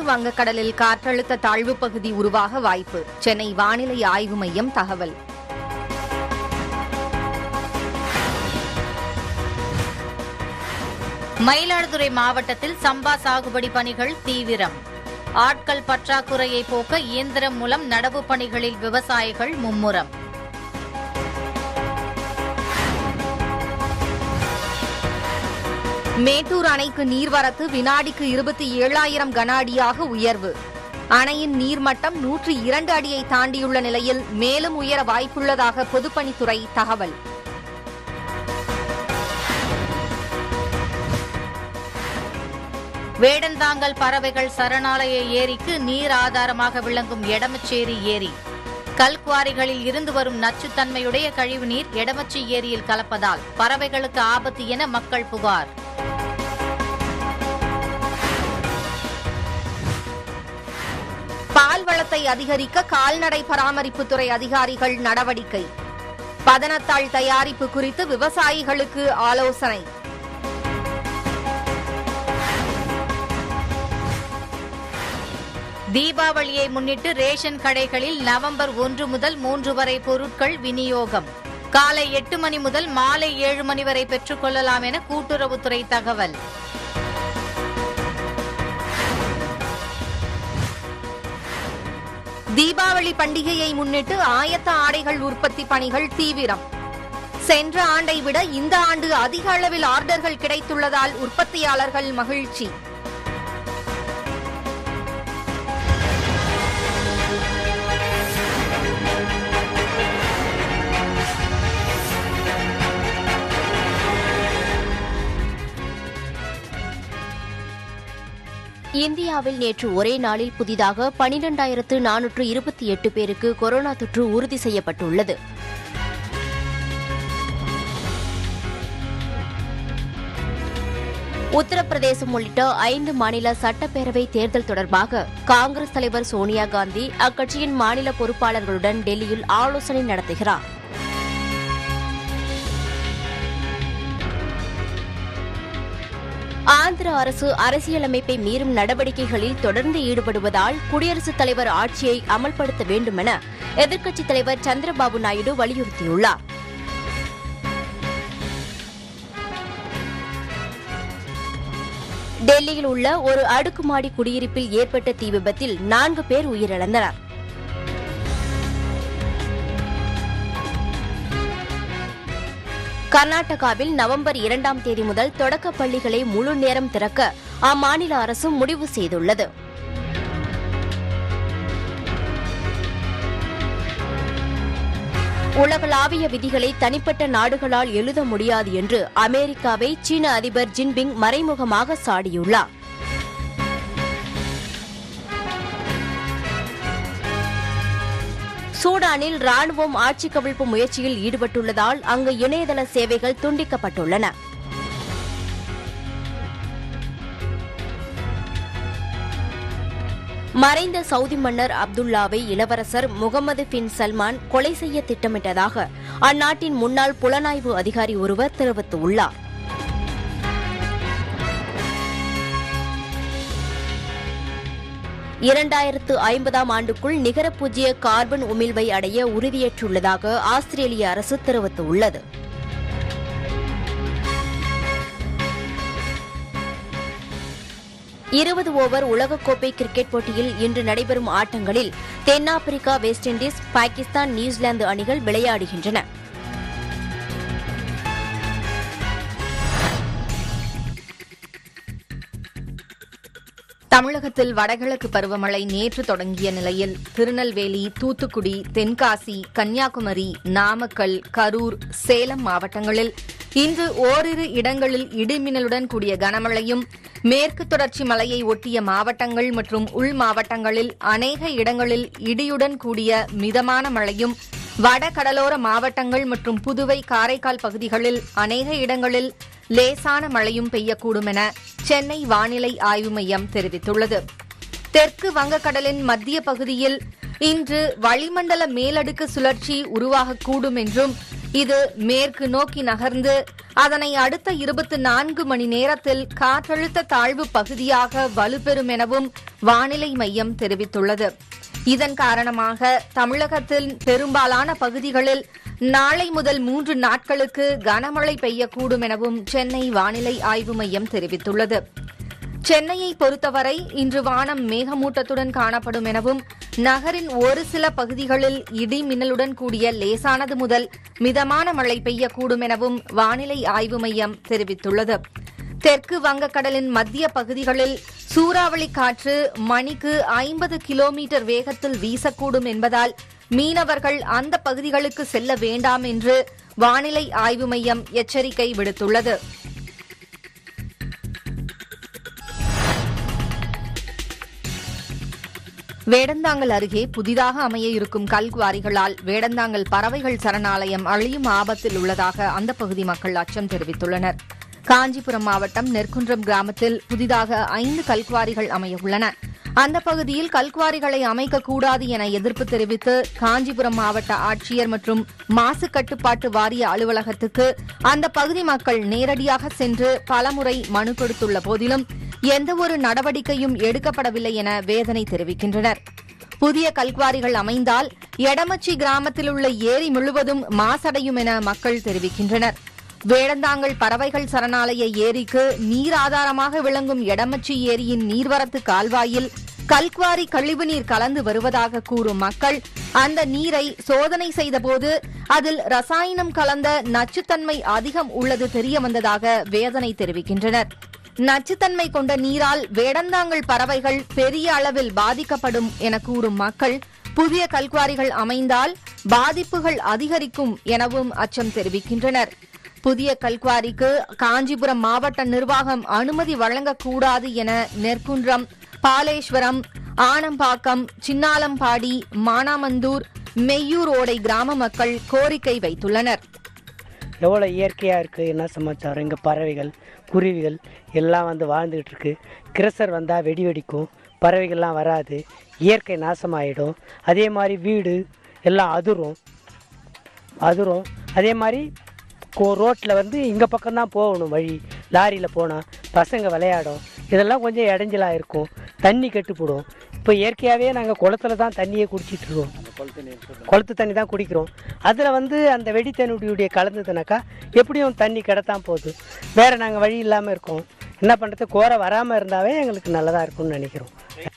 வங்கக்கடலில் காற்றழுத்த தாழ்வு பகுதி உருவாக வாய்ப்பு சென்னை வானிலை ஆய்வு மையம் தகவல் மயிலாடுதுறை மாவட்டத்தில் சம்பா சாகுபடி பணிகள் தீவிரம் ஆட்கள் பற்றாக்குறையை போக்க இயந்திரம் மூலம் நடவு பணிகளில் விவசாயிகள் மும்முரம் மேட்டூர் அணைக்கு நீர்வரத்து வினாடிக்கு இருபத்தி ஏழாயிரம் கன அடியாக உயர்வு அணையின் நீர்மட்டம் நூற்றி இரண்டு அடியை தாண்டியுள்ள நிலையில் மேலும் உயர வாய்ப்புள்ளதாக பொதுப்பணித்துறை தகவல் வேடந்தாங்கல் பறவைகள் சரணாலய ஏரிக்கு நீர் ஆதாரமாக விளங்கும் எடமச்சேரி ஏரி கல்குவாரிகளில் இருந்து வரும் நச்சுத்தன்மையுடைய கழிவுநீர் எடமச்சி ஏரியில் கலப்பதால் பறவைகளுக்கு ஆபத்து என மக்கள் புகார் பால் வளத்தை அதிகரிக்க கால்நடை பராமரிப்புத்துறை அதிகாரிகள் நடவடிக்கை பதனத்தாள் தயாரிப்பு குறித்து விவசாயிகளுக்கு ஆலோசனை தீபாவளியை முன்னிட்டு ரேஷன் கடைகளில் நவம்பர் ஒன்று முதல் மூன்று வரை பொருட்கள் விநியோகம் காலை எட்டு மணி முதல் மாலை ஏழு மணி வரை பெற்றுக் கொள்ளலாம் என கூட்டுறவுத்துறை தகவல் தீபாவளி பண்டிகையை முன்னிட்டு ஆயத்த ஆடைகள் உற்பத்தி பணிகள் தீவிரம் சென்ற ஆண்டை விட இந்த ஆண்டு அதிக அளவில் ஆர்டர்கள் கிடைத்துள்ளதால் உற்பத்தியாளர்கள் மகிழ்ச்சி இந்தியாவில் நேற்று ஒரே நாளில் புதிதாக பனிரெண்டாயிரத்து நானூற்று இருபத்தி எட்டு பேருக்கு கொரோனா தொற்று உறுதி செய்யப்பட்டுள்ளது உத்தரப்பிரதேசம் உள்ளிட்ட ஐந்து மாநில சட்டப்பேரவை தேர்தல் தொடர்பாக காங்கிரஸ் தலைவர் சோனியா காந்தி அக்கட்சியின் மாநில பொறுப்பாளர்களுடன் டெல்லியில் ஆலோசனை நடத்துகிறார் ஆந்திர அரசு அரசியலமைப்பை மீறும் நடவடிக்கைகளில் தொடர்ந்து ஈடுபடுவதால் குடியரசுத் தலைவர் ஆட்சியை அமல்படுத்த வேண்டுமென எதிர்க்கட்சித் தலைவர் சந்திரபாபு நாயுடு வலியுறுத்தியுள்ளார் டெல்லியில் உள்ள ஒரு அடுக்குமாடி குடியிருப்பில் ஏற்பட்ட தீ விபத்தில் நான்கு பேர் உயிரிழந்தனர் கர்நாடகாவில் நவம்பர் இரண்டாம் தேதி முதல் தொடக்கப் பள்ளிகளை முழு நேரம் திறக்க அம்மாநில அரசு முடிவு செய்துள்ளது உலகளாவிய விதிகளை தனிப்பட்ட நாடுகளால் எழுத முடியாது என்று அமெரிக்காவை சீன அதிபர் ஜின்பிங் மறைமுகமாக சாடியுள்ளார் சூடானில் ராணுவம் ஆட்சி கவிழ்ப்பு முயற்சியில் ஈடுபட்டுள்ளதால் அங்கு இணையதள சேவைகள் துண்டிக்கப்பட்டுள்ளன மறைந்த சவுதி மன்னர் அப்துல்லாவை இளவரசர் முகமது பின் சல்மான் கொலை செய்ய திட்டமிட்டதாக அந்நாட்டின் முன்னாள் புலனாய்வு அதிகாரி ஒருவர் தெரிவித்துள்ளார் இரண்டாயிரத்து ஐம்பதாம் ஆண்டுக்குள் நிகர பூஜ்ய கார்பன் உமிழ்வை அடைய உறுதியேற்றுள்ளதாக ஆஸ்திரேலிய அரசு தெரிவித்துள்ளது இருபது ஓவர் உலகக்கோப்பை கிரிக்கெட் போட்டியில் இன்று நடைபெறும் ஆட்டங்களில் தென்னாப்பிரிக்கா வெஸ்ட் இண்டீஸ் பாகிஸ்தான் நியூசிலாந்து அணிகள் விளையாடுகின்றன தமிழகத்தில் வடகிழக்கு பருவமழை நேற்று தொடங்கிய நிலையில் திருநெல்வேலி தூத்துக்குடி தென்காசி கன்னியாகுமரி நாமக்கல் கரூர் சேலம் மாவட்டங்களில் இன்று ஓரிரு இடங்களில் இடிமின்னலுடன் கூடிய கனமழையும் மேற்கு தொடர்ச்சி மலையை ஒட்டிய மாவட்டங்கள் மற்றும் உள் மாவட்டங்களில் அநேக இடங்களில் இடியுடன் கூடிய மிதமான மழையும் வட கடலோர மாவட்டங்கள் மற்றும் புதுவை காரைக்கால் பகுதிகளில் அநேக இடங்களில் லேசான மழையும் பெய்யக்கூடும் என சென்னை வானிலை ஆய்வு மையம் தெரிவித்துள்ளது தெற்கு வங்கக்கடலின் மத்திய பகுதியில் இன்று வளிமண்டல மேலடுக்கு சுழற்சி உருவாகக்கூடும் என்றும் இது மேற்கு நோக்கி நகர்ந்து அதனை அடுத்த இருபத்தி நான்கு மணி நேரத்தில் காற்றழுத்த தாழ்வு பகுதியாக வலுப்பெறும் எனவும் வானிலை மையம் தெரிவித்துள்ளது இதன் காரணமாக தமிழகத்தின் பெரும்பாலான பகுதிகளில் நாளை முதல் மூன்று நாட்களுக்கு கனமழை பெய்யக்கூடும் எனவும் சென்னை வானிலை ஆய்வு மையம் தெரிவித்துள்ளது சென்னையை பொறுத்தவரை இன்று வானம் மேகமூட்டத்துடன் காணப்படும் எனவும் நகரின் ஒரு சில பகுதிகளில் இடி மின்னலுடன் கூடிய லேசானது முதல் மிதமான மழை பெய்யக்கூடும் எனவும் வானிலை ஆய்வு மையம் தெரிவித்துள்ளது தெற்கு வங்கக்கடலின் மத்திய பகுதிகளில் சூறாவளி காற்று மணிக்கு ஐம்பது கிலோமீட்டர் வேகத்தில் வீசக்கூடும் என்பதால் மீனவர்கள் அந்த பகுதிகளுக்கு செல்ல வேண்டாம் என்று வானிலை ஆய்வு மையம் எச்சரிக்கை விடுத்துள்ளது வேடந்தாங்கல் அருகே புதிதாக அமைய இருக்கும் கல்குவாரிகளால் வேடந்தாங்கல் பறவைகள் சரணாலயம் அழியும் ஆபத்தில் உள்ளதாக அந்த பகுதி மக்கள் அச்சம் தெரிவித்துள்ளனர் காஞ்சிபுரம் மாவட்டம் நெற்குன்றம் கிராமத்தில் புதிதாக ஐந்து கல்குவாரிகள் அமைய உள்ளன அந்த பகுதியில் கல்குவாரிகளை அமைக்கக்கூடாது என எதிர்ப்பு தெரிவித்து காஞ்சிபுரம் மாவட்ட ஆட்சியர் மற்றும் மாசு கட்டுப்பாட்டு வாரிய அலுவலகத்துக்கு அந்த பகுதி மக்கள் நேரடியாக சென்று பலமுறை மனு கொடுத்துள்ள போதிலும் எந்தவொரு நடவடிக்கையும் எடுக்கப்படவில்லை என வேதனை தெரிவிக்கின்றனர் புதிய கல்குவாரிகள் அமைந்தால் எடமச்சி கிராமத்தில் உள்ள ஏரி முழுவதும் மாசடையும் என மக்கள் தெரிவிக்கின்றனர் வேடந்தாங்கல் பறவைகள் சரணாலய ஏரிக்கு நீர் ஆதாரமாக விளங்கும் எடமச்சி ஏரியின் நீர்வரத்து கால்வாயில் கல்குவாரி கழிவுநீர் கலந்து வருவதாக கூறும் மக்கள் அந்த நீரை சோதனை செய்தபோது அதில் ரசாயனம் கலந்த நச்சுத்தன்மை அதிகம் உள்ளது தெரியவந்ததாக வேதனை தெரிவிக்கின்றனர் நச்சுத்தன்மை கொண்ட நீரால் வேடந்தாங்கல் பறவைகள் பெரிய அளவில் பாதிக்கப்படும் என கூறும் மக்கள் புதிய கல்குவாரிகள் அமைந்தால் பாதிப்புகள் அதிகரிக்கும் எனவும் அச்சம் தெரிவிக்கின்றனர் புதிய கல்குவாரிக்கு காஞ்சிபுரம் மாவட்ட நிர்வாகம் அனுமதி வழங்கக்கூடாது என நெற்குன்றம் பாலேஸ்வரம் ஆனம்பாக்கம் சின்னாலம்பாடி மானாமந்தூர் மெய்யூர் ஓடை கிராம மக்கள் கோரிக்கை வைத்துள்ளனர் எவ்வளோ இயற்கையாக இருக்குது என்ன சமாச்சாரம் இங்கே பறவைகள் குருவிகள் எல்லாம் வந்து வாழ்ந்துக்கிட்டு இருக்கு கிரசர் வந்தால் வெடி வெடிக்கும் பறவைகள்லாம் வராது இயற்கை நாசமாயிடும் அதே மாதிரி வீடு எல்லாம் அதிரும் அதிரும் அதே மாதிரி ரோட்டில் வந்து இங்கே பக்கம்தான் போகணும் வழி லாரியில் போனால் பசங்க விளையாடும் இதெல்லாம் கொஞ்சம் இடைஞ்சலாக இருக்கும் தண்ணி கெட்டுப்படும் இப்போ இயற்கையாகவே நாங்கள் குளத்துல தான் தண்ணியை குடிச்சிட்டு இருக்கோம் குளத்து தண்ணி தான் குடிக்கிறோம் அதில் வந்து அந்த வெடி தண்ணியுடைய கலந்ததுனாக்கா எப்படியும் தண்ணி கிடத்தான் போகுது வேறு நாங்கள் வழி இல்லாமல் இருக்கோம் என்ன பண்ணுறது கோரை வராமல் இருந்தாவே எங்களுக்கு நல்லதாக இருக்கும்னு நினைக்கிறோம்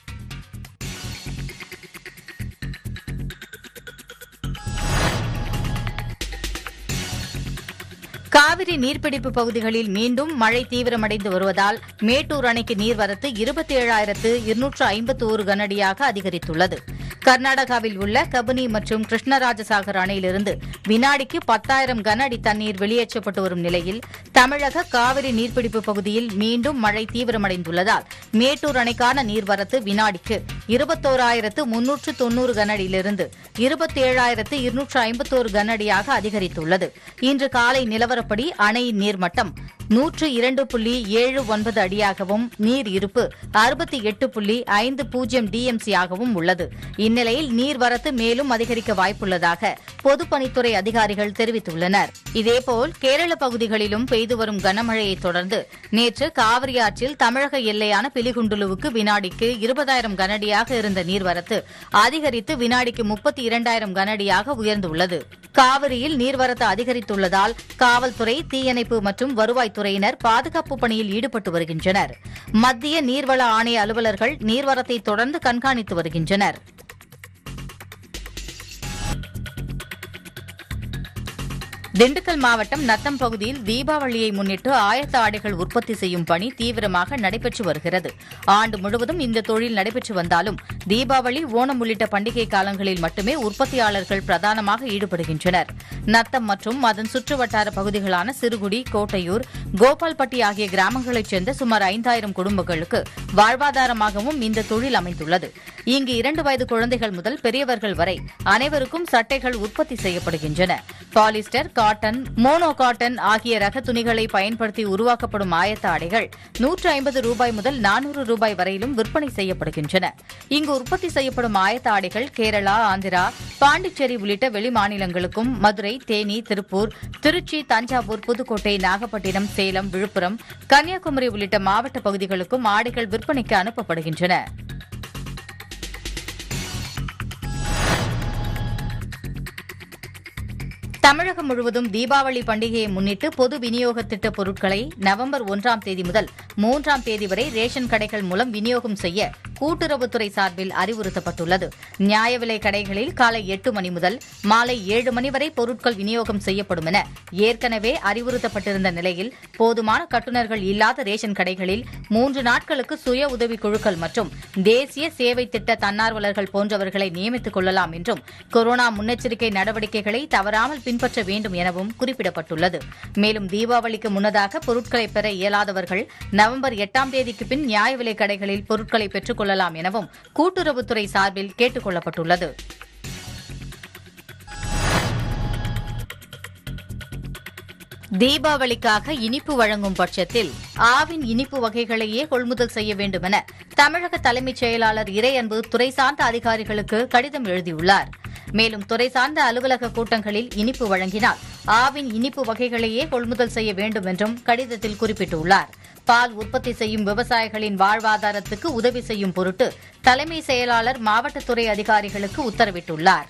காவிரி நீர்பிடிப்பு பகுதிகளில் மீண்டும் மழை தீவிரமடைந்து வருவதால் மேட்டூர் அணைக்கு நீர்வரத்து இருபத்தி ஏழாயிரத்து இருநூற்று ஐம்பத்தி ஒரு கனஅடியாக அதிகரித்துள்ளது கர்நாடகாவில் உள்ள கபினி மற்றும் கிருஷ்ணராஜசாகர் அணையிலிருந்து வினாடிக்கு பத்தாயிரம் கன அடி தண்ணீர் வெளியேற்றப்பட்டு வரும் நிலையில் தமிழக காவிரி நீர்பிடிப்பு பகுதியில் மீண்டும் மழை தீவிரமடைந்துள்ளதால் மேட்டூர் அணைக்கான நீர்வரத்து வினாடிக்கு இருபத்தோராயிரத்து முன்னூற்று தொன்னூறு கனஅடியிலிருந்து இருபத்தேழாயிரத்து இருநூற்று ஐம்பத்தோரு கனஅடியாக அதிகரித்துள்ளது இன்று காலை நிலவரப்படி அணையின் நீர்மட்டம் நூற்று இரண்டு புள்ளி ஏழு ஒன்பது அடியாகவும் நீர் இருப்பு அறுபத்தி எட்டு புள்ளி ஐந்து பூஜ்ஜியம் டிஎம்சியாகவும் உள்ளது இந்நிலையில் நீர்வரத்து மேலும் அதிகரிக்க வாய்ப்புள்ளதாக பொதுப்பணித்துறை அதிகாரிகள் தெரிவித்துள்ளனர் இதேபோல் கேரள பகுதிகளிலும் பெய்து வரும் கனமழையை தொடர்ந்து நேற்று காவிரி ஆற்றில் தமிழக எல்லையான பிலிகுண்டுலுவுக்கு வினாடிக்கு இருபதாயிரம் கனஅடியாக இருந்த நீர்வரத்து அதிகரித்து வினாடிக்கு முப்பத்தி இரண்டாயிரம் கனஅடியாக உயர்ந்துள்ளது காவிரியில் நீர்வரத்து அதிகரித்துள்ளதால் காவல்துறை தீயணைப்பு மற்றும் வருவாய்த்துறையினர் பாதுகாப்பு பணியில் ஈடுபட்டு வருகின்றனர் மத்திய நீர்வள ஆணைய அலுவலர்கள் நீர்வரத்தை தொடர்ந்து கண்காணித்து வருகின்றனர் திண்டுக்கல் மாவட்டம் நத்தம் பகுதியில் தீபாவளியை முன்னிட்டு ஆயத்த ஆடைகள் உற்பத்தி செய்யும் பணி தீவிரமாக நடைபெற்று வருகிறது ஆண்டு முழுவதும் இந்த தொழில் நடைபெற்று வந்தாலும் தீபாவளி ஓணம் உள்ளிட்ட பண்டிகை காலங்களில் மட்டுமே உற்பத்தியாளர்கள் பிரதானமாக ஈடுபடுகின்றனர் நத்தம் மற்றும் அதன் சுற்றுவட்டார பகுதிகளான சிறுகுடி கோட்டையூர் கோபால்பட்டி ஆகிய கிராமங்களைச் சேர்ந்த சுமார் ஐந்தாயிரம் குடும்பங்களுக்கு வாழ்வாதாரமாகவும் இந்த தொழில் அமைந்துள்ளது இங்கு இரண்டு வயது குழந்தைகள் முதல் பெரியவர்கள் வரை அனைவருக்கும் சட்டைகள் உற்பத்தி செய்யப்படுகின்றன பாலிஸ்டர் காட்டன் மோனோ காட்டன் ஆகிய ரக துணிகளை பயன்படுத்தி உருவாக்கப்படும் ஆயத்த ஆடைகள் நூற்று ஐம்பது ரூபாய் முதல் நானூறு ரூபாய் வரையிலும் விற்பனை செய்யப்படுகின்றன இங்கு உற்பத்தி செய்யப்படும் ஆயத்த ஆடைகள் கேரளா ஆந்திரா பாண்டிச்சேரி உள்ளிட்ட வெளிமாநிலங்களுக்கும் மதுரை தேனி திருப்பூர் திருச்சி தஞ்சாவூர் புதுக்கோட்டை நாகப்பட்டினம் சேலம் விழுப்புரம் கன்னியாகுமரி உள்ளிட்ட மாவட்ட பகுதிகளுக்கும் ஆடைகள் விற்பனைக்கு அனுப்பப்படுகின்றன தமிழகம் முழுவதும் தீபாவளி பண்டிகையை முன்னிட்டு பொது விநியோக திட்ட பொருட்களை நவம்பர் ஒன்றாம் தேதி முதல் மூன்றாம் தேதி வரை ரேஷன் கடைகள் மூலம் விநியோகம் செய்ய கூட்டுறவுத்துறை சார்பில் அறிவுறுத்தப்பட்டுள்ளது நியாய விலை கடைகளில் காலை எட்டு மணி முதல் மாலை ஏழு மணி வரை பொருட்கள் விநியோகம் செய்யப்படும் என ஏற்கனவே அறிவுறுத்தப்பட்டிருந்த நிலையில் போதுமான கட்டுநர்கள் இல்லாத ரேஷன் கடைகளில் மூன்று நாட்களுக்கு சுய உதவிக் குழுக்கள் மற்றும் தேசிய சேவை திட்ட தன்னார்வலர்கள் போன்றவர்களை நியமித்துக் கொள்ளலாம் என்றும் கொரோனா முன்னெச்சரிக்கை நடவடிக்கைகளை தவறாமல் பின்பற்ற வேண்டும் எனவும் குறிப்பிடப்பட்டுள்ளது மேலும் தீபாவளிக்கு முன்னதாக பொருட்களை பெற இயலாதவர்கள் நவம்பர் எட்டாம் தேதிக்கு பின் நியாய விலைக் கடைகளில் பொருட்களை பெற்றுக் கொள்ளலாம் எனவும் கூட்டுறவுத்துறை சார்பில் கேட்டுக் கொள்ளப்பட்டுள்ளது தீபாவளிக்காக இனிப்பு வழங்கும் பட்சத்தில் ஆவின் இனிப்பு வகைகளையே கொள்முதல் செய்ய வேண்டும் என தமிழக தலைமைச் செயலாளர் இறையன்பு துறை சார்ந்த அதிகாரிகளுக்கு கடிதம் எழுதியுள்ளார் மேலும் துறை சார்ந்த அலுவலக கூட்டங்களில் இனிப்பு வழங்கினால் ஆவின் இனிப்பு வகைகளையே கொள்முதல் செய்ய வேண்டும் என்றும் கடிதத்தில் குறிப்பிட்டுள்ளார் பால் உற்பத்தி செய்யும் விவசாயிகளின் வாழ்வாதாரத்துக்கு உதவி செய்யும் பொருட்டு தலைமை செயலாளர் மாவட்டத்துறை அதிகாரிகளுக்கு உத்தரவிட்டுள்ளார்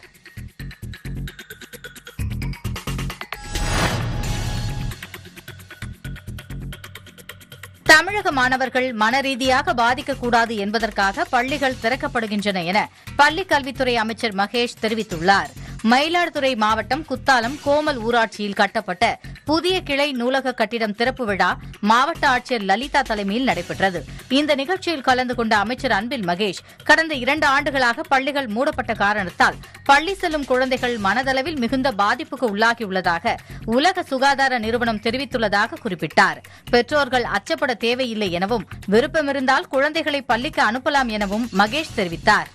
தமிழக மாணவர்கள் மனரீதியாக பாதிக்கக்கூடாது என்பதற்காக பள்ளிகள் திறக்கப்படுகின்றன என பள்ளிக் கல்வித்துறை அமைச்சர் மகேஷ் தெரிவித்துள்ளார் மயிலாடுதுறை மாவட்டம் குத்தாலம் கோமல் ஊராட்சியில் கட்டப்பட்ட புதிய கிளை நூலக கட்டிடம் திறப்பு விழா மாவட்ட ஆட்சியர் லலிதா தலைமையில் நடைபெற்றது இந்த நிகழ்ச்சியில் கலந்து கொண்ட அமைச்சர் அன்பில் மகேஷ் கடந்த இரண்டு ஆண்டுகளாக பள்ளிகள் மூடப்பட்ட காரணத்தால் பள்ளி செல்லும் குழந்தைகள் மனதளவில் மிகுந்த பாதிப்புக்கு உள்ளாகியுள்ளதாக உலக சுகாதார நிறுவனம் தெரிவித்துள்ளதாக குறிப்பிட்டார் பெற்றோர்கள் அச்சப்பட தேவையில்லை எனவும் விருப்பமிருந்தால் குழந்தைகளை பள்ளிக்கு அனுப்பலாம் எனவும் மகேஷ் தெரிவித்தார்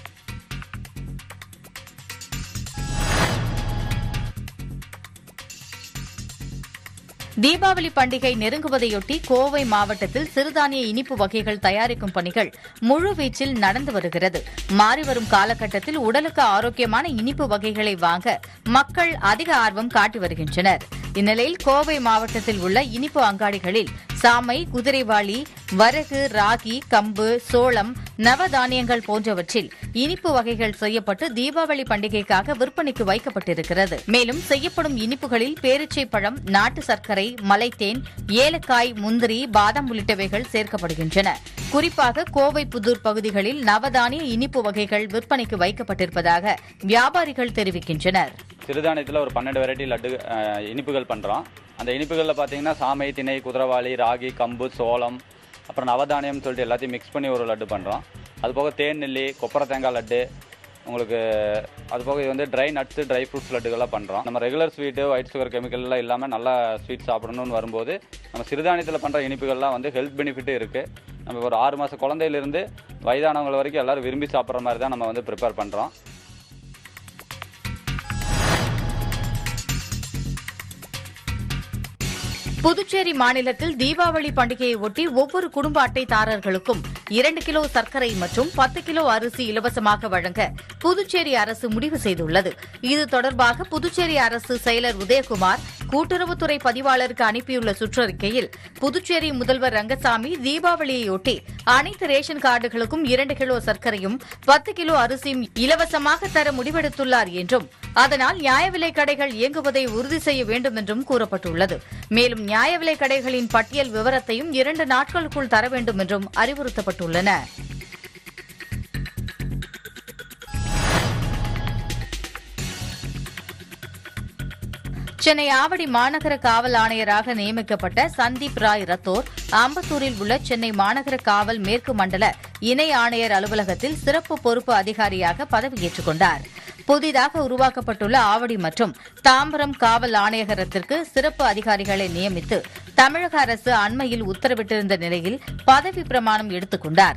தீபாவளி பண்டிகை நெருங்குவதையொட்டி கோவை மாவட்டத்தில் சிறுதானிய இனிப்பு வகைகள் தயாரிக்கும் பணிகள் முழுவீச்சில் நடந்து வருகிறது மாறிவரும் காலகட்டத்தில் உடலுக்கு ஆரோக்கியமான இனிப்பு வகைகளை வாங்க மக்கள் அதிக ஆர்வம் காட்டி வருகின்றனர் இந்நிலையில் கோவை மாவட்டத்தில் உள்ள இனிப்பு அங்காடிகளில் சாமை குதிரைவாளி வரகு ராகி கம்பு சோளம் நவதானியங்கள் போன்றவற்றில் இனிப்பு வகைகள் செய்யப்பட்டு தீபாவளி பண்டிகைக்காக விற்பனைக்கு வைக்கப்பட்டிருக்கிறது மேலும் செய்யப்படும் இனிப்புகளில் பேரிச்சை பழம் நாட்டு சர்க்கரை மலைத்தேன் ஏலக்காய் முந்திரி பாதாம் உள்ளிட்டவைகள் சேர்க்கப்படுகின்றன குறிப்பாக கோவை புதூர் பகுதிகளில் நவதானிய இனிப்பு வகைகள் விற்பனைக்கு வைக்கப்பட்டிருப்பதாக வியாபாரிகள் தெரிவிக்கின்றனர் சிறுதானியத்தில் ஒரு பன்னெண்டு வெரைட்டி லட்டு அஹ், இனிப்புகள் பண்ணுறோம் அந்த இனிப்புகளில் பார்த்தீங்கன்னா சாமை திணை குதிரவாளி ராகி கம்பு சோளம் அப்புறம் நவதானியம் சொல்லிட்டு எல்லாத்தையும் மிக்ஸ் பண்ணி ஒரு லட்டு பண்ணுறோம் அது போக தேன் நெல்லி கொப்பரை தேங்காய் லட்டு உங்களுக்கு அது போக இது வந்து ட்ரை நட்ஸு ட்ரை ஃப்ரூட்ஸ் லட்டுகள்லாம் பண்ணுறோம் நம்ம ரெகுலர் ஸ்வீட்டு ஒயிட் சுகர் கெமிக்கல்லாம் இல்லாமல் நல்லா ஸ்வீட் சாப்பிடணும்னு வரும்போது நம்ம சிறுதானியத்தில் பண்ணுற இனிப்புகள்லாம் வந்து ஹெல்த் பெனிஃபிட்டும் இருக்குது நம்ம ஒரு ஆறு மாத குழந்தையிலிருந்து வயதானவங்க வரைக்கும் எல்லாரும் விரும்பி சாப்பிட்ற மாதிரி தான் நம்ம வந்து ப்ரிப்பேர் பண்ணுறோம் புதுச்சேரி மாநிலத்தில் தீபாவளி பண்டிகையை ஒட்டி ஒவ்வொரு குடும்ப அட்டைதாரர்களுக்கும் இரண்டு கிலோ சர்க்கரை மற்றும் பத்து கிலோ அரிசி இலவசமாக வழங்க புதுச்சேரி அரசு முடிவு செய்துள்ளது இது தொடர்பாக புதுச்சேரி அரசு செயலர் உதயகுமார் கூட்டுறவுத்துறை பதிவாளருக்கு அனுப்பியுள்ள சுற்றறிக்கையில் புதுச்சேரி முதல்வர் ரங்கசாமி தீபாவளியையொட்டி அனைத்து ரேஷன் கார்டுகளுக்கும் இரண்டு கிலோ சர்க்கரையும் பத்து கிலோ அரிசியும் இலவசமாக தர முடிவெடுத்துள்ளார் என்றும் அதனால் நியாய விலைக் கடைகள் இயங்குவதை உறுதி செய்ய வேண்டும் என்றும் கூறப்பட்டுள்ளது மேலும் நியாய விலைக் கடைகளின் பட்டியல் விவரத்தையும் இரண்டு நாட்களுக்குள் தர வேண்டும் என்றும் அறிவுறுத்தப்பட்டுள்ளன சென்னை ஆவடி மாநகர காவல் ஆணையராக நியமிக்கப்பட்ட சந்தீப் ராய் ரத்தோர் அம்பத்தூரில் உள்ள சென்னை மாநகர காவல் மேற்கு மண்டல இணை ஆணையர் அலுவலகத்தில் சிறப்பு பொறுப்பு அதிகாரியாக பதவியேற்றுக் கொண்டார் புதிதாக உருவாக்கப்பட்டுள்ள ஆவடி மற்றும் தாம்பரம் காவல் ஆணையரகத்திற்கு சிறப்பு அதிகாரிகளை நியமித்து தமிழக அரசு அண்மையில் உத்தரவிட்டிருந்த நிலையில் பதவி பிரமாணம் எடுத்துக் கொண்டார்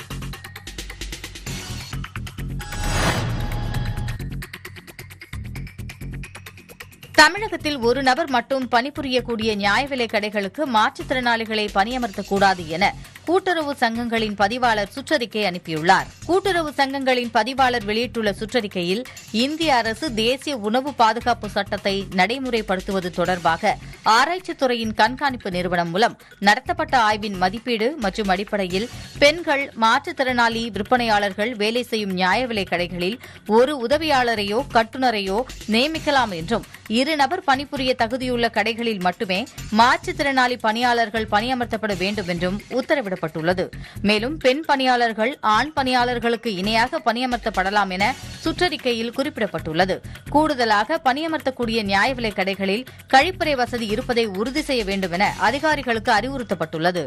தமிழகத்தில் ஒரு நபர் மட்டும் பணிபுரியக்கூடிய நியாய விலைக் கடைகளுக்கு மாற்றுத்திறனாளிகளை பணியமர்த்தக்கூடாது என கூட்டுறவு சங்கங்களின் பதிவாளர் சுற்றறிக்கை அனுப்பியுள்ளார் கூட்டுறவு சங்கங்களின் பதிவாளர் வெளியிட்டுள்ள சுற்றறிக்கையில் இந்திய அரசு தேசிய உணவு பாதுகாப்பு சட்டத்தை நடைமுறைப்படுத்துவது தொடர்பாக ஆராய்ச்சித் துறையின் கண்காணிப்பு நிறுவனம் மூலம் நடத்தப்பட்ட ஆய்வின் மதிப்பீடு மற்றும் அடிப்படையில் பெண்கள் மாற்றுத்திறனாளி விற்பனையாளர்கள் வேலை செய்யும் நியாய விலைக் கடைகளில் ஒரு உதவியாளரையோ கட்டுநரையோ நியமிக்கலாம் என்றும் இரு நபர் பணிபுரிய தகுதியுள்ள கடைகளில் மட்டுமே மாற்றுத்திறனாளி பணியாளர்கள் பணியமர்த்தப்பட வேண்டும் என்றும் உத்தரவிடப்பட்டுள்ளது மேலும் பெண் பணியாளர்கள் ஆண் பணியாளர்களுக்கு இணையாக பணியமர்த்தப்படலாம் என சுற்றறிக்கையில் குறிப்பிடப்பட்டுள்ளது கூடுதலாக பணியமர்த்தக்கூடிய நியாய விலைக் கடைகளில் கழிப்பறை வசதி இருப்பதை உறுதி செய்ய வேண்டும் என அதிகாரிகளுக்கு அறிவுறுத்தப்பட்டுள்ளது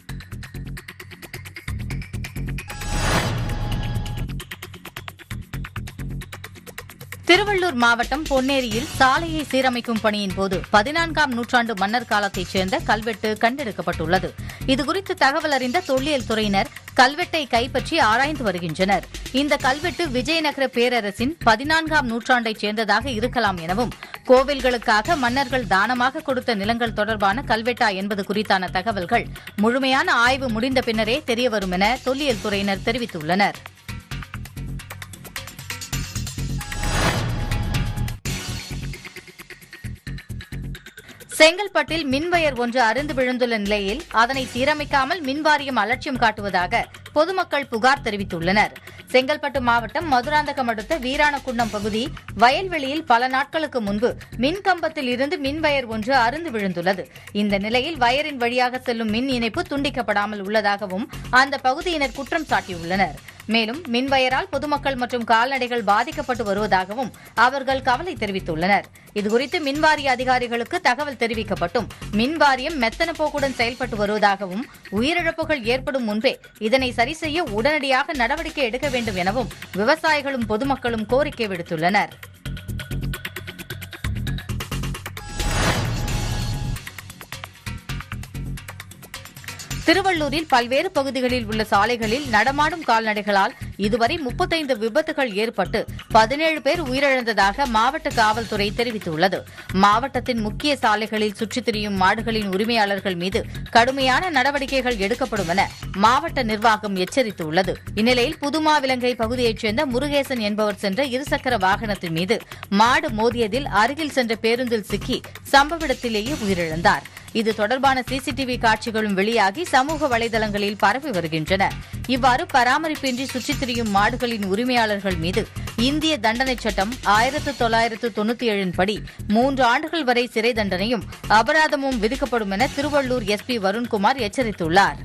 திருவள்ளூர் மாவட்டம் பொன்னேரியில் சாலையை சீரமைக்கும் பணியின் போது பதினான்காம் நூற்றாண்டு மன்னர் காலத்தைச் சேர்ந்த கல்வெட்டு கண்டெடுக்கப்பட்டுள்ளது இதுகுறித்து தகவல் அறிந்த தொல்லியல் துறையினர் கல்வெட்டை கைப்பற்றி ஆராய்ந்து வருகின்றனர் இந்த கல்வெட்டு விஜயநகர பேரரசின் பதினான்காம் நூற்றாண்டைச் சேர்ந்ததாக இருக்கலாம் எனவும் கோவில்களுக்காக மன்னர்கள் தானமாக கொடுத்த நிலங்கள் தொடர்பான கல்வெட்டா என்பது குறித்தான தகவல்கள் முழுமையான ஆய்வு முடிந்த பின்னரே தெரியவரும் என தொல்லியல் துறையினர் தெரிவித்துள்ளனர் செங்கல்பட்டில் மின்வயர் ஒன்று அருந்து விழுந்துள்ள நிலையில் அதனை சீரமைக்காமல் மின்வாரியம் அலட்சியம் காட்டுவதாக பொதுமக்கள் புகார் தெரிவித்துள்ளனர் செங்கல்பட்டு மாவட்டம் மதுராந்தகம் அடுத்த வீராணக்குன்னம் பகுதி வயல்வெளியில் பல நாட்களுக்கு முன்பு மின் கம்பத்தில் இருந்து மின்வயர் ஒன்று அருந்து விழுந்துள்ளது இந்த நிலையில் வயரின் வழியாக செல்லும் மின் இணைப்பு துண்டிக்கப்படாமல் உள்ளதாகவும் அந்த பகுதியினர் குற்றம் சாட்டியுள்ளனர் மேலும் மின்வயரால் பொதுமக்கள் மற்றும் கால்நடைகள் பாதிக்கப்பட்டு வருவதாகவும் அவர்கள் கவலை தெரிவித்துள்ளனர் இதுகுறித்து மின்வாரிய அதிகாரிகளுக்கு தகவல் தெரிவிக்கப்பட்டும் மின்வாரியம் மெத்தன போக்குடன் செயல்பட்டு வருவதாகவும் உயிரிழப்புகள் ஏற்படும் முன்பே இதனை சரி செய்ய உடனடியாக நடவடிக்கை எடுக்க வேண்டும் எனவும் விவசாயிகளும் பொதுமக்களும் கோரிக்கை விடுத்துள்ளனர் திருவள்ளூரில் பல்வேறு பகுதிகளில் உள்ள சாலைகளில் நடமாடும் கால்நடைகளால் இதுவரை முப்பத்தைந்து விபத்துகள் ஏற்பட்டு பதினேழு பேர் உயிரிழந்ததாக மாவட்ட காவல்துறை தெரிவித்துள்ளது மாவட்டத்தின் முக்கிய சாலைகளில் சுற்றித் திரியும் மாடுகளின் உரிமையாளர்கள் மீது கடுமையான நடவடிக்கைகள் எடுக்கப்படும் என மாவட்ட நிர்வாகம் எச்சரித்துள்ளது இந்நிலையில் புதுமாவிலங்கை பகுதியைச் சேர்ந்த முருகேசன் என்பவர் சென்ற இருசக்கர வாகனத்தின் மீது மாடு மோதியதில் அருகில் சென்ற பேருந்தில் சிக்கி சம்பவ இடத்திலேயே உயிரிழந்தார் இது தொடர்பான சிசிடிவி காட்சிகளும் வெளியாகி சமூக வலைதளங்களில் பரவி வருகின்றன இவ்வாறு பராமரிப்பின்றி சுற்றித் திரியும் மாடுகளின் உரிமையாளர்கள் மீது இந்திய தண்டனைச் சட்டம் ஆயிரத்து தொள்ளாயிரத்து தொண்ணூத்தி ஏழின் படி மூன்று ஆண்டுகள் வரை சிறை தண்டனையும் அபராதமும் விதிக்கப்படும் என திருவள்ளூர் எஸ்பி வருண்குமார் எச்சரித்துள்ளார்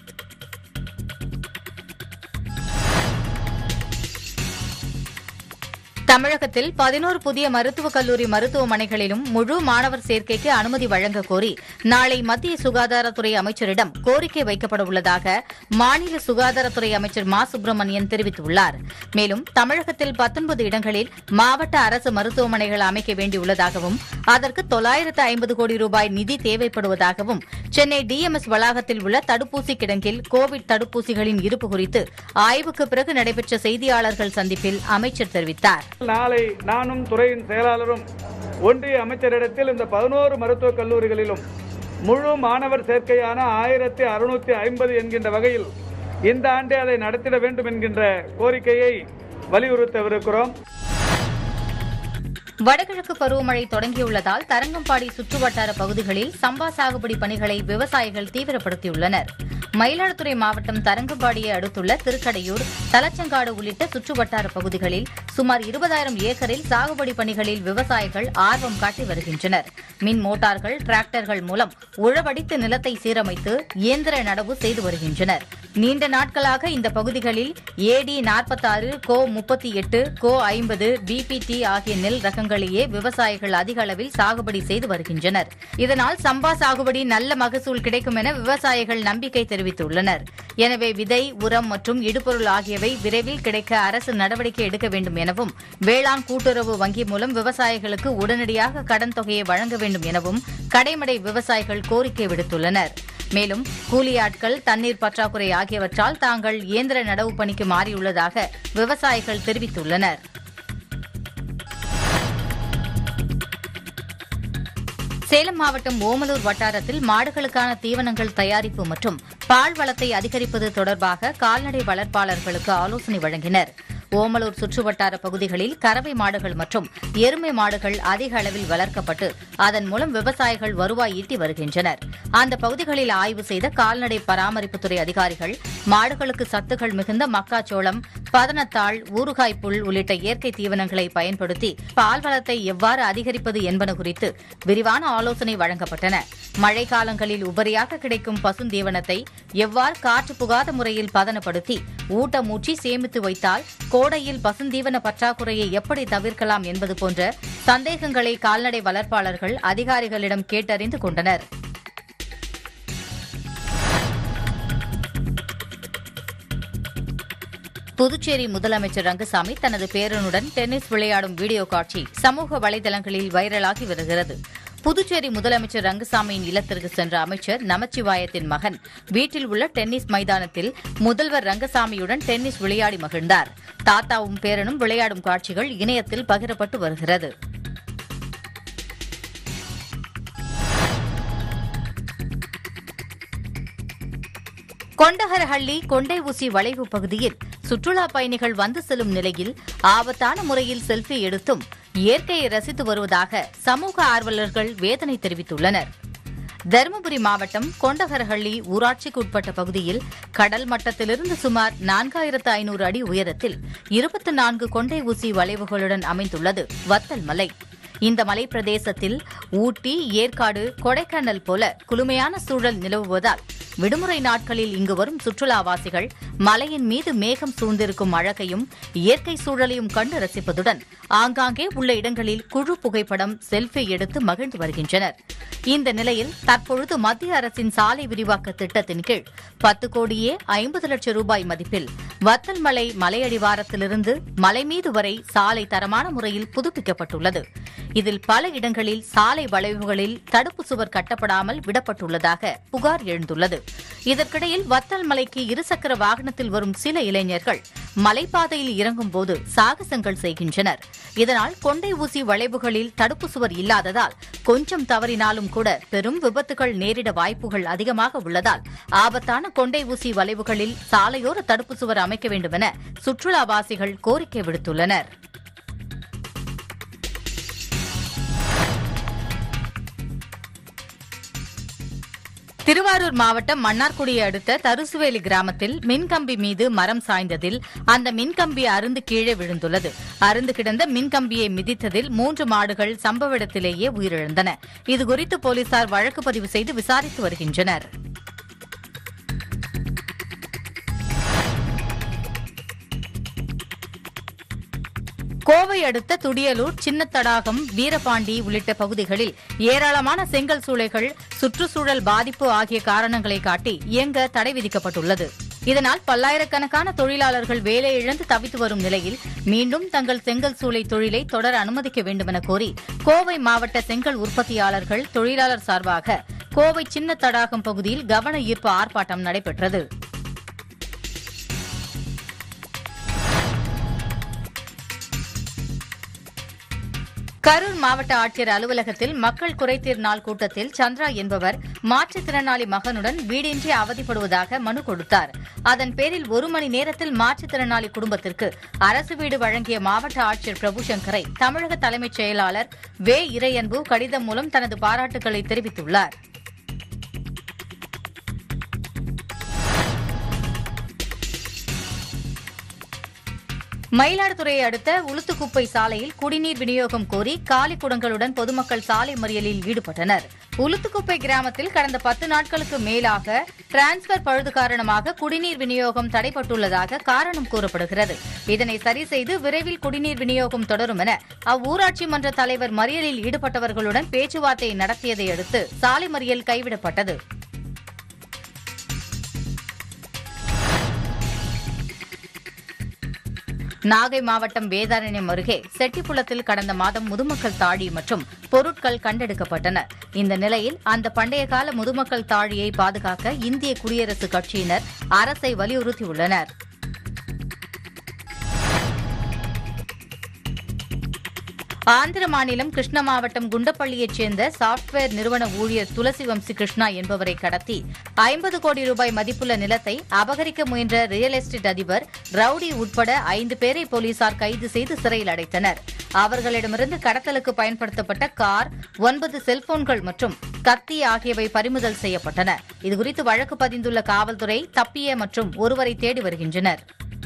தமிழகத்தில் பதினோரு புதிய மருத்துவக் கல்லூரி மருத்துவமனைகளிலும் முழு மாணவர் சேர்க்கைக்கு அனுமதி வழங்க கோரி நாளை மத்திய சுகாதாரத்துறை அமைச்சரிடம் கோரிக்கை வைக்கப்பட உள்ளதாக மாநில சுகாதாரத்துறை அமைச்சர் மா சுப்பிரமணியன் தெரிவித்துள்ளார் மேலும் தமிழகத்தில் பத்தொன்பது இடங்களில் மாவட்ட அரசு மருத்துவமனைகள் அமைக்க வேண்டியுள்ளதாகவும் அதற்கு தொள்ளாயிரத்து ஐம்பது கோடி ரூபாய் நிதி தேவைப்படுவதாகவும் சென்னை டிஎம்எஸ் வளாகத்தில் உள்ள தடுப்பூசி கிடங்கில் கோவிட் தடுப்பூசிகளின் இருப்பு குறித்து ஆய்வுக்கு பிறகு நடைபெற்ற செய்தியாளர்கள் சந்திப்பில் அமைச்சர் தெரிவித்தார் நாளை நானும் துறையின் செயலாளரும் ஒன்றிய அமைச்சரிடத்தில் இந்த பதினோரு மருத்துவக் கல்லூரிகளிலும் முழு மாணவர் சேர்க்கையான ஆயிரத்தி அறுநூத்தி ஐம்பது என்கின்ற வகையில் இந்த ஆண்டே அதை நடத்திட வேண்டும் என்கின்ற கோரிக்கையை வலியுறுத்தவிருக்கிறோம் வடகிழக்கு பருவமழை தொடங்கியுள்ளதால் தரங்கம்பாடி சுற்றுவட்டார பகுதிகளில் சம்பா சாகுபடி பணிகளை விவசாயிகள் தீவிரப்படுத்தியுள்ளனர் மயிலாடுதுறை மாவட்டம் தரங்கம்பாடியை அடுத்துள்ள திருக்கடையூர் தலச்சங்காடு உள்ளிட்ட சுற்றுவட்டார பகுதிகளில் சுமார் இருபதாயிரம் ஏக்கரில் சாகுபடி பணிகளில் விவசாயிகள் ஆர்வம் காட்டி வருகின்றனர் மின் மோட்டார்கள் டிராக்டர்கள் மூலம் உழவடித்து நிலத்தை சீரமைத்து இயந்திர நடவு செய்து வருகின்றனர் நீண்ட நாட்களாக இந்த பகுதிகளில் ஏடி நாற்பத்தாறு கோ முப்பத்தி எட்டு கோ ஐம்பது பிபிடி ஆகிய நெல் ரகங்களையே விவசாயிகள் அதிக அளவில் சாகுபடி செய்து வருகின்றனர் இதனால் சம்பா சாகுபடி நல்ல மகசூல் கிடைக்கும் என விவசாயிகள் நம்பிக்கை தெரிவித்துள்ளனர் எனவே விதை உரம் மற்றும் இடுபொருள் ஆகியவை விரைவில் கிடைக்க அரசு நடவடிக்கை எடுக்க வேண்டும் எனவும் வேளாண் கூட்டுறவு வங்கி மூலம் விவசாயிகளுக்கு உடனடியாக கடன் தொகையை வழங்க வேண்டும் எனவும் கடைமடை விவசாயிகள் கோரிக்கை விடுத்துள்ளனர் மேலும் கூலியாட்கள் தண்ணீர் பற்றாக்குறை ஆகியவற்றால் தாங்கள் இயந்திர நடவு பணிக்கு மாறியுள்ளதாக விவசாயிகள் தெரிவித்துள்ளனர் சேலம் மாவட்டம் ஓமலூர் வட்டாரத்தில் மாடுகளுக்கான தீவனங்கள் தயாரிப்பு மற்றும் பால் வளத்தை அதிகரிப்பது தொடர்பாக கால்நடை வளர்ப்பாளர்களுக்கு ஆலோசனை வழங்கினர் ஓமலூர் சுற்றுவட்டார பகுதிகளில் கறவை மாடுகள் மற்றும் எருமை மாடுகள் அதிக அளவில் வளர்க்கப்பட்டு அதன் மூலம் விவசாயிகள் வருவாய் ஈட்டி வருகின்றனர் அந்த பகுதிகளில் ஆய்வு செய்த கால்நடை பராமரிப்புத்துறை அதிகாரிகள் மாடுகளுக்கு சத்துகள் மிகுந்த மக்காச்சோளம் பதனத்தாள் ஊறுகாய் புல் உள்ளிட்ட இயற்கை தீவனங்களை பயன்படுத்தி பால் வளத்தை எவ்வாறு அதிகரிப்பது என்பன குறித்து விரிவான ஆலோசனை வழங்கப்பட்டன மழைக்காலங்களில் உபரியாக கிடைக்கும் பசுந்தீவனத்தை எவ்வாறு காற்று புகாத முறையில் பதனப்படுத்தி ஊட்டமூற்றி சேமித்து வைத்தால் கோடையில் பசுந்தீவன பற்றாக்குறையை எப்படி தவிர்க்கலாம் என்பது போன்ற சந்தேகங்களை கால்நடை வளர்ப்பாளர்கள் அதிகாரிகளிடம் கேட்டறிந்து கொண்டனர் புதுச்சேரி முதலமைச்சர் ரங்கசாமி தனது பேரனுடன் டென்னிஸ் விளையாடும் வீடியோ காட்சி சமூக வலைதளங்களில் வைரலாகி வருகிறது புதுச்சேரி முதலமைச்சர் ரங்கசாமியின் இல்லத்திற்கு சென்ற அமைச்சர் நமச்சிவாயத்தின் மகன் வீட்டில் உள்ள டென்னிஸ் மைதானத்தில் முதல்வர் ரங்கசாமியுடன் டென்னிஸ் விளையாடி மகிழ்ந்தார் தாத்தாவும் பேரனும் விளையாடும் காட்சிகள் இணையத்தில் பகிரப்பட்டு வருகிறது கொண்டகரஹள்ளி கொண்டை ஊசி வளைவு பகுதியில் சுற்றுலா பயணிகள் வந்து செல்லும் நிலையில் ஆபத்தான முறையில் செல்ஃபி எடுத்தும் இயற்கையை ரசித்து வருவதாக சமூக ஆர்வலர்கள் வேதனை தெரிவித்துள்ளனர் தருமபுரி மாவட்டம் கொண்டகரஹள்ளி ஊராட்சிக்கு உட்பட்ட பகுதியில் கடல் மட்டத்திலிருந்து சுமார் நான்காயிரத்து ஐநூறு அடி உயரத்தில் இருபத்தி நான்கு கொண்டை ஊசி வளைவுகளுடன் அமைந்துள்ளது வத்தல் மலை இந்த மலை பிரதேசத்தில் ஊட்டி ஏற்காடு கொடைக்கானல் போல குளுமையான சூழல் நிலவுவதால் விடுமுறை நாட்களில் இங்கு வரும் சுற்றுலாவாசிகள் மலையின் மீது மேகம் சூழ்ந்திருக்கும் அழகையும் இயற்கை சூழலையும் கண்டு ரசிப்பதுடன் ஆங்காங்கே உள்ள இடங்களில் குழு புகைப்படம் செல்ஃபி எடுத்து மகிழ்ந்து வருகின்றனர் இந்த நிலையில் தற்பொழுது மத்திய அரசின் சாலை விரிவாக்க திட்டத்தின் கீழ் பத்து கோடியே ஐம்பது லட்சம் ரூபாய் மதிப்பில் வத்தல் மலை மலையடிவாரத்திலிருந்து மலை மீது வரை சாலை தரமான முறையில் புதுப்பிக்கப்பட்டுள்ளது இதில் பல இடங்களில் சாலை வளைவுகளில் தடுப்பு சுவர் கட்டப்படாமல் விடப்பட்டுள்ளதாக புகார் எழுந்துள்ளது இதற்கிடையில் வத்தல் மலைக்கு இருசக்கர வாகனத்தில் வரும் சில இளைஞர்கள் மலைப்பாதையில் இறங்கும் போது சாகசங்கள் செய்கின்றனர் இதனால் கொண்டை ஊசி வளைவுகளில் தடுப்பு சுவர் இல்லாததால் கொஞ்சம் தவறினாலும் கூட பெரும் விபத்துகள் நேரிட வாய்ப்புகள் அதிகமாக உள்ளதால் ஆபத்தான கொண்டை ஊசி வளைவுகளில் சாலையோர தடுப்பு சுவர் அமைக்க வேண்டுமென சுற்றுலாவாசிகள் கோரிக்கை விடுத்துள்ளனர் திருவாரூர் மாவட்டம் மன்னார்குடியை அடுத்த தருசுவேலி கிராமத்தில் மின்கம்பி மீது மரம் சாய்ந்ததில் அந்த மின்கம்பி அருந்து கீழே விழுந்துள்ளது அருந்து கிடந்த மின்கம்பியை மிதித்ததில் மூன்று மாடுகள் சம்பவ இடத்திலேயே உயிரிழந்தன இதுகுறித்து போலீசார் வழக்கு பதிவு செய்து விசாரித்து வருகின்றனர் கோவை அடுத்த துடியலூர் சின்னத்தடாகம் வீரபாண்டி உள்ளிட்ட பகுதிகளில் ஏராளமான செங்கல் சூளைகள் சுற்றுச்சூழல் பாதிப்பு ஆகிய காரணங்களை காட்டி இயங்க தடை விதிக்கப்பட்டுள்ளது இதனால் பல்லாயிரக்கணக்கான தொழிலாளர்கள் வேலை இழந்து தவித்து வரும் நிலையில் மீண்டும் தங்கள் செங்கல் சூளை தொழிலை தொடர அனுமதிக்க வேண்டுமென கோரி கோவை மாவட்ட செங்கல் உற்பத்தியாளர்கள் தொழிலாளர் சார்பாக கோவை சின்ன தடாகம் பகுதியில் கவன ஈர்ப்பு ஆர்ப்பாட்டம் நடைபெற்றது கரூர் மாவட்ட ஆட்சியர் அலுவலகத்தில் மக்கள் குறைதீர் நாள் கூட்டத்தில் சந்திரா என்பவர் மாற்றுத்திறனாளி மகனுடன் வீடின்றி அவதிப்படுவதாக மனு கொடுத்தார் அதன் பேரில் ஒரு மணி நேரத்தில் மாற்றுத்திறனாளி குடும்பத்திற்கு அரசு வீடு வழங்கிய மாவட்ட ஆட்சியர் பிரபுசங்கரை தமிழக தலைமைச் செயலாளர் வே இறையன்பு கடிதம் மூலம் தனது பாராட்டுகளை தெரிவித்துள்ளார் மயிலாடுதுறையை அடுத்த உளுத்துக்குப்பை சாலையில் குடிநீர் விநியோகம் கோரி காலி குடங்களுடன் பொதுமக்கள் சாலை மறியலில் ஈடுபட்டனர் உளுத்துக்குப்பை கிராமத்தில் கடந்த பத்து நாட்களுக்கு மேலாக டிரான்ஸ்பர் பழுது காரணமாக குடிநீர் விநியோகம் தடைப்பட்டுள்ளதாக காரணம் கூறப்படுகிறது இதனை சரி செய்து விரைவில் குடிநீர் விநியோகம் தொடரும் என அவ்வூராட்சி மன்ற தலைவர் மறியலில் ஈடுபட்டவர்களுடன் பேச்சுவார்த்தை நடத்தியதை அடுத்து சாலை மறியல் கைவிடப்பட்டது நாகை மாவட்டம் வேதாரண்யம் அருகே செட்டிப்புலத்தில் கடந்த மாதம் முதுமக்கள் தாழி மற்றும் பொருட்கள் கண்டெடுக்கப்பட்டன இந்த நிலையில் அந்த பண்டைய கால முதுமக்கள் தாழியை பாதுகாக்க இந்திய குடியரசுக் கட்சியினர் அரசை ஆந்திர மாநிலம் கிருஷ்ண மாவட்டம் குண்டப்பள்ளியைச் சேர்ந்த சாப்ட்வேர் நிறுவன ஊழியர் துளசி வம்சி கிருஷ்ணா என்பவரை கடத்தி ஐம்பது கோடி ரூபாய் மதிப்புள்ள நிலத்தை அபகரிக்க முயன்ற ரியல் எஸ்டேட் அதிபர் ரவுடி உட்பட ஐந்து பேரை போலீசார் கைது செய்து சிறையில் அடைத்தனர் அவர்களிடமிருந்து கடத்தலுக்கு பயன்படுத்தப்பட்ட கார் ஒன்பது செல்போன்கள் மற்றும் கத்தி ஆகியவை பறிமுதல் செய்யப்பட்டன இதுகுறித்து வழக்கு பதிந்துள்ள காவல்துறை தப்பிய மற்றும் ஒருவரை தேடி வருகின்றனர்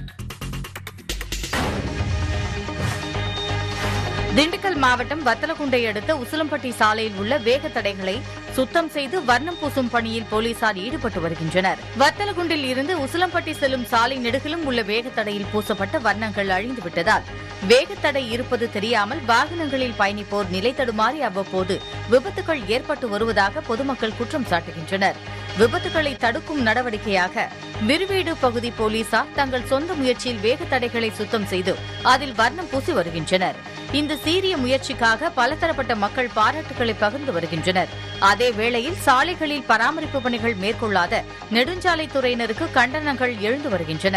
திண்டுக்கல் மாவட்டம் வத்தலகுண்டை அடுத்த உசிலம்பட்டி சாலையில் உள்ள வேக தடைகளை சுத்தம் செய்து வர்ணம் பூசும் பணியில் போலீசார் ஈடுபட்டு வருகின்றனர் வத்தலகுண்டில் இருந்து உசிலம்பட்டி செல்லும் சாலை நெடுகிலும் உள்ள வேகத்தடையில் பூசப்பட்ட வர்ணங்கள் அழிந்து விட்டதால் வேகத்தடை இருப்பது தெரியாமல் வாகனங்களில் பயணிப்போர் நிலை தடுமாறி அவ்வப்போது விபத்துகள் ஏற்பட்டு வருவதாக பொதுமக்கள் குற்றம் சாட்டுகின்றனர் விபத்துகளை தடுக்கும் நடவடிக்கையாக விருவீடு பகுதி போலீசார் தங்கள் சொந்த முயற்சியில் வேகத்தடைகளை சுத்தம் செய்து அதில் வர்ணம் பூசி வருகின்றனர் இந்த சீரிய முயற்சிக்காக பலதரப்பட்ட மக்கள் பாராட்டுகளை பகிர்ந்து வருகின்றனர் அதே வேளையில் சாலைகளில் பராமரிப்பு பணிகள் மேற்கொள்ளாத நெடுஞ்சாலைத்துறையினருக்கு கண்டனங்கள் எழுந்து வருகின்றன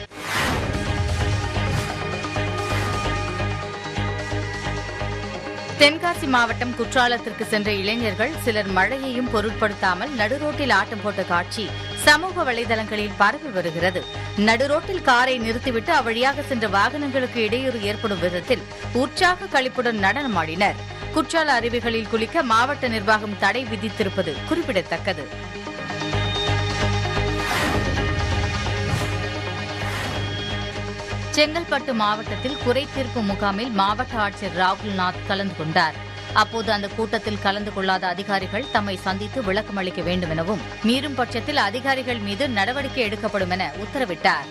தென்காசி மாவட்டம் குற்றாலத்திற்கு சென்ற இளைஞர்கள் சிலர் மழையையும் பொருட்படுத்தாமல் நடுரோட்டில் ஆட்டம் போட்ட காட்சி சமூக வலைதளங்களில் பரவி வருகிறது நடுரோட்டில் காரை நிறுத்திவிட்டு அவ்வழியாக சென்ற வாகனங்களுக்கு இடையூறு ஏற்படும் விதத்தில் உற்சாக களிப்புடன் நடனமாடினர் குற்றால அருவிகளில் குளிக்க மாவட்ட நிர்வாகம் தடை விதித்திருப்பது குறிப்பிடத்தக்கது செங்கல்பட்டு மாவட்டத்தில் குறை தீர்ப்பு முகாமில் மாவட்ட ஆட்சியர் ராகுல்நாத் கலந்து கொண்டார் அப்போது அந்த கூட்டத்தில் கலந்து கொள்ளாத அதிகாரிகள் தம்மை சந்தித்து விளக்கம் அளிக்க வேண்டும் எனவும் மீறும் பட்சத்தில் அதிகாரிகள் மீது நடவடிக்கை எடுக்கப்படும் என உத்தரவிட்டார்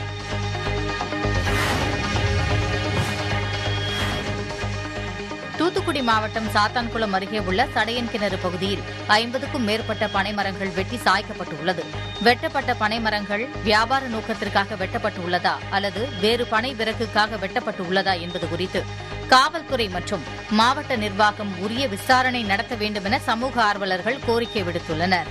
தூத்துக்குடி மாவட்டம் சாத்தான்குளம் அருகே உள்ள சடையன் கிணறு பகுதியில் ஐம்பதுக்கும் மேற்பட்ட பனைமரங்கள் வெட்டி சாய்க்கப்பட்டுள்ளது வெட்டப்பட்ட பனைமரங்கள் வியாபார நோக்கத்திற்காக வெட்டப்பட்டுள்ளதா அல்லது வேறு பனை விறகுக்காக வெட்டப்பட்டு உள்ளதா என்பது குறித்து காவல்துறை மற்றும் மாவட்ட நிர்வாகம் உரிய விசாரணை நடத்த வேண்டும் என சமூக ஆர்வலர்கள் கோரிக்கை விடுத்துள்ளனர்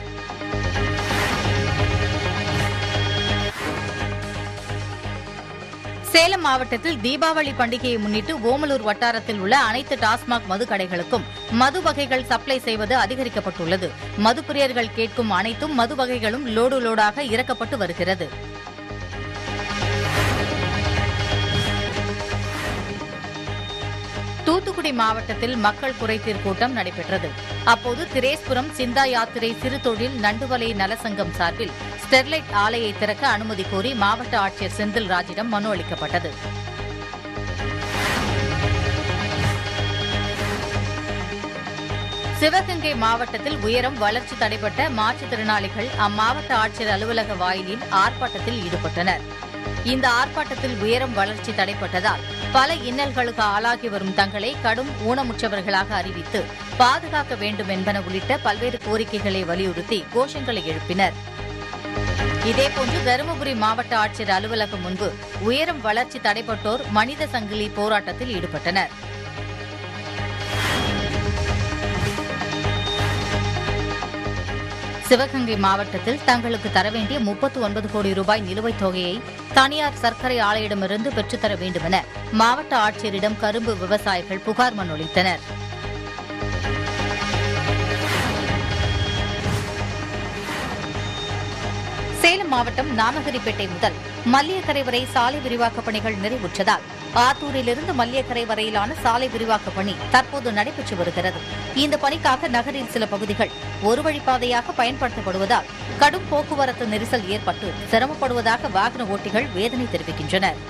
சேலம் மாவட்டத்தில் தீபாவளி பண்டிகையை முன்னிட்டு ஓமலூர் வட்டாரத்தில் உள்ள அனைத்து டாஸ்மாக் மது கடைகளுக்கும் மது வகைகள் சப்ளை செய்வது அதிகரிக்கப்பட்டுள்ளது மது பிரியர்கள் கேட்கும் அனைத்தும் மது வகைகளும் லோடு லோடாக இறக்கப்பட்டு வருகிறது தூத்துக்குடி மாவட்டத்தில் மக்கள் குறைதீர் கூட்டம் நடைபெற்றது அப்போது திரேஸ்புரம் சிந்தா யாத்திரை சிறு தொழில் நண்டுவலை நலசங்கம் சார்பில் ஸ்டெர்லைட் ஆலையை திறக்க அனுமதி கோரி மாவட்ட ஆட்சியர் செந்தில் ராஜிடம் மனு அளிக்கப்பட்டது சிவகங்கை மாவட்டத்தில் உயரம் வளர்ச்சி தடைபட்ட மாற்றுத்திறனாளிகள் அம்மாவட்ட ஆட்சியர் அலுவலக வாயிலில் ஆர்ப்பாட்டத்தில் ஈடுபட்டனர் இந்த ஆர்ப்பாட்டத்தில் உயரம் வளர்ச்சி தடைப்பட்டதால் பல இன்னல்களுக்கு ஆளாகி வரும் தங்களை கடும் ஊனமுற்றவர்களாக அறிவித்து பாதுகாக்க வேண்டும் என்பன உள்ளிட்ட பல்வேறு கோரிக்கைகளை வலியுறுத்தி கோஷங்களை எழுப்பினர் இதேபோன்று தருமபுரி மாவட்ட ஆட்சியர் அலுவலகம் முன்பு உயரம் வளர்ச்சி தடைப்பட்டோர் மனித சங்கிலி போராட்டத்தில் ஈடுபட்டனர் சிவகங்கை மாவட்டத்தில் தங்களுக்கு தர வேண்டிய முப்பத்து ஒன்பது கோடி ரூபாய் நிலுவைத் தொகையை தனியார் சர்க்கரை ஆலையிடமிருந்து பெற்றுத்தர வேண்டும் என மாவட்ட ஆட்சியரிடம் கரும்பு விவசாயிகள் புகார் மனு அளித்தனர் சேலம் மாவட்டம் நாமகிரிப்பேட்டை முதல் மல்லியக்கரை வரை சாலை விரிவாக்கப் பணிகள் நிறைவுற்றதால் ஆத்தூரிலிருந்து மல்லியக்கரை வரையிலான சாலை விரிவாக்கப் பணி தற்போது நடைபெற்று வருகிறது இந்த பணிக்காக நகரில் சில பகுதிகள் ஒரு வழிப்பாதையாக பயன்படுத்தப்படுவதால் கடும் போக்குவரத்து நெரிசல் ஏற்பட்டு சிரமப்படுவதாக வாகன ஓட்டிகள் வேதனை தெரிவிக்கின்றனர்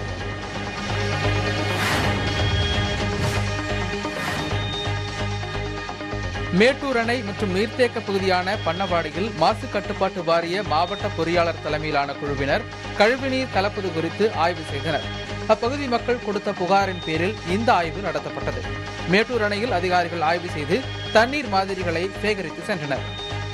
மேட்டூர் அணை மற்றும் நீர்த்தேக்க பகுதியான பண்ணவாடியில் மாசு கட்டுப்பாட்டு வாரிய மாவட்ட பொறியாளர் தலைமையிலான குழுவினர் கழிவுநீர் கலப்பது குறித்து ஆய்வு செய்தனர் அப்பகுதி மக்கள் கொடுத்த புகாரின் பேரில் இந்த ஆய்வு நடத்தப்பட்டது மேட்டூர் அணையில் அதிகாரிகள் ஆய்வு செய்து தண்ணீர் மாதிரிகளை சேகரித்து சென்றனர்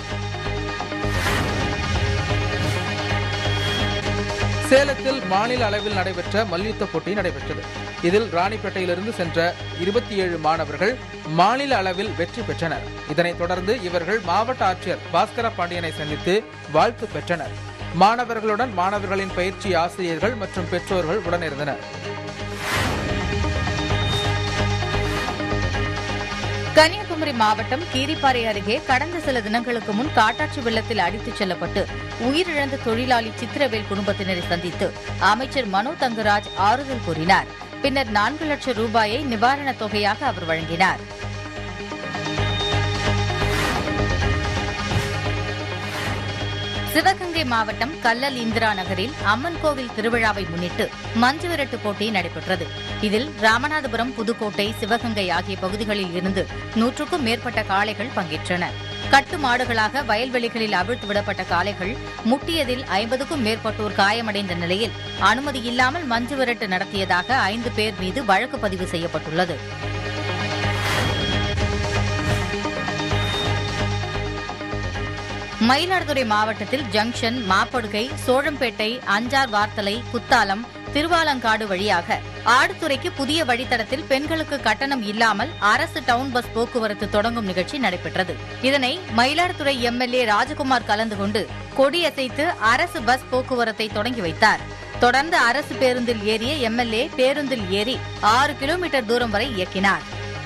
சேலத்தில் மாநில அளவில் நடைபெற்ற மல்யுத்த போட்டி நடைபெற்றது இதில் ராணிப்பேட்டையிலிருந்து சென்ற இருபத்தி ஏழு மாணவர்கள் மாநில அளவில் வெற்றி பெற்றனர் இதனைத் தொடர்ந்து இவர்கள் மாவட்ட ஆட்சியர் பாஸ்கர பாண்டியனை சந்தித்து வாழ்த்து பெற்றனர் மாணவர்களுடன் மாணவர்களின் பயிற்சி ஆசிரியர்கள் மற்றும் பெற்றோர்கள் உடனிருந்தனர் கன்னியாகுமரி மாவட்டம் கீரிப்பாறை அருகே கடந்த சில தினங்களுக்கு முன் காட்டாற்று வெள்ளத்தில் அடித்துச் செல்லப்பட்டு உயிரிழந்த தொழிலாளி சித்திரவேல் குடும்பத்தினரை சந்தித்து அமைச்சர் மனோ தங்கராஜ் ஆறுதல் கூறினார் பின்னர் நான்கு லட்சம் ரூபாயை நிவாரணத் தொகையாக அவர் வழங்கினார் சிவகங்கை மாவட்டம் கல்லல் இந்திரா நகரில் அம்மன் கோவில் திருவிழாவை முன்னிட்டு மஞ்சு விரட்டு போட்டி நடைபெற்றது இதில் ராமநாதபுரம் புதுக்கோட்டை சிவகங்கை ஆகிய பகுதிகளில் இருந்து நூற்றுக்கும் மேற்பட்ட காளைகள் பங்கேற்றன கட்டு மாடுகளாக வயல்வெளிகளில் அவிழ்த்து விடப்பட்ட காளைகள் முட்டியதில் ஐம்பதுக்கும் மேற்பட்டோர் காயமடைந்த நிலையில் அனுமதி இல்லாமல் மஞ்சு விரட்டு நடத்தியதாக ஐந்து பேர் மீது வழக்கு பதிவு செய்யப்பட்டுள்ளது மயிலாடுதுறை மாவட்டத்தில் ஜங்ஷன் மாப்படுகை சோழம்பேட்டை அஞ்சார் வார்த்தலை குத்தாலம் திருவாலங்காடு வழியாக ஆடுதுறைக்கு புதிய வழித்தடத்தில் பெண்களுக்கு கட்டணம் இல்லாமல் அரசு டவுன் பஸ் போக்குவரத்து தொடங்கும் நிகழ்ச்சி நடைபெற்றது இதனை மயிலாடுதுறை எம்எல்ஏ ராஜகுமார் கலந்து கொண்டு கொடியசைத்து அரசு பஸ் போக்குவரத்தை தொடங்கி வைத்தார் தொடர்ந்து அரசு பேருந்தில் ஏறிய எம்எல்ஏ பேருந்தில் ஏறி ஆறு கிலோமீட்டர் தூரம் வரை இயக்கினார்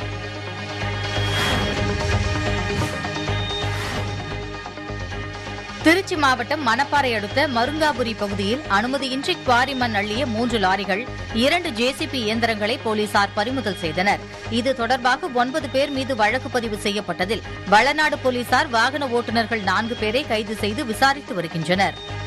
திருச்சி மாவட்டம் மணப்பாறை அடுத்த மருங்காபுரி பகுதியில் அனுமதியின்றி குவாரி மண் அள்ளிய மூன்று லாரிகள் இரண்டு ஜேசிபி இயந்திரங்களை போலீசார் பறிமுதல் செய்தனர் இது தொடர்பாக ஒன்பது பேர் மீது வழக்கு பதிவு செய்யப்பட்டதில் வளநாடு போலீசார் வாகன ஓட்டுநர்கள் நான்கு பேரை கைது செய்து விசாரித்து வருகின்றனர்